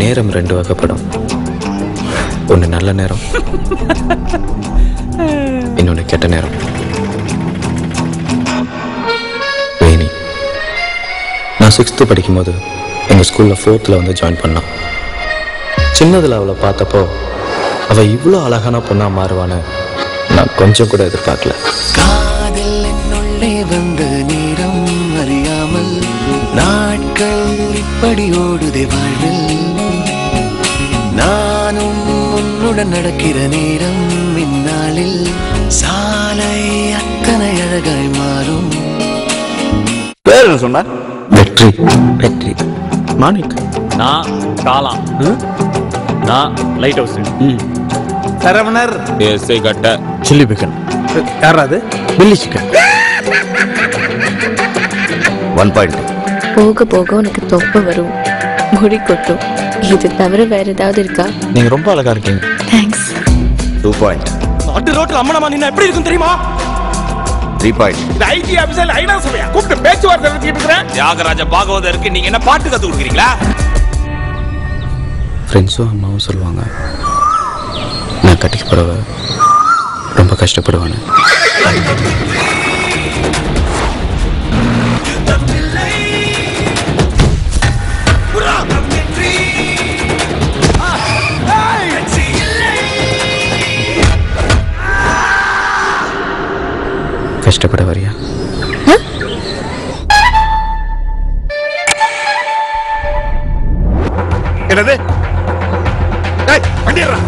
நேரம் ரெண்டு வகைப்படும் ஒன்று நல்ல நேரம் இன்னொன்று கெட்ட நேரம் வேணி நான் சிக்ஸ்த்து படிக்கும்போது எங்கள் ஸ்கூலில் ஃபோர்த்தில் வந்து ஜாயின் பண்ணான் சின்னதில் அவளை பார்த்தப்போ அவள் இவ்வளோ அழகான பொண்ணாக மாறுவான்னு நான் கொஞ்சம் கூட எதிர்பார்க்கல காதல் என்னுள்ளே வந்த நேரம் அறியாமல் நாட்கள் இப்படி ஓடுதே வாழ்வில் நானும் உன்னுடன் நடக்கிற நேரம் இந்நாளில் சாலை அத்தனை அழகாய் மாறும் பேர் என்ன சொன்ன வெற்றி வெற்றி மாணிக் நான் காளான் நான் லைட் ஹவுஸ் சரவணர் எஸ்ஐ கட்ட சில்லி பிக்கன் யாரா அது மில்லி சிக்கன் ஒன் பாயிண்ட் போக போக உனக்கு தொப்பை வரும் முடி கொட்டும் இது தவிர வேற ஏதாவது இருக்கா நீங்கள் ரொம்ப அழகாக இருக்கீங்க தேங்க்ஸ் டூ பாயிண்ட் நடு ரோட்ல அம்மனமா நின்னா எப்படி இருக்கும் தெரியுமா த்ரீ பாயிண்ட் இந்த ஐடி ஆபீசர் ஐநா சபையா கூப்பிட்டு பேச்சுவார்த்தை நடத்திட்டு இருக்கிறேன் தியாகராஜ பாகவதர் இருக்கு நீங்க என்ன பாட்டு கத்து கொடுக்குறீங்களா ஃப்ரெண்ட்ஸும் அம்மாவும் சொல்லுவாங்க நான் கட்டிக்க போகிறவ ரொம்ப கஷ்டப்படுவான்னு கஷ்டப்பட வரியா என்னது ஏய் வண்டிடுறா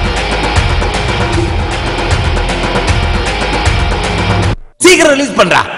சீக்கிரம் ரிலீஸ் பண்றா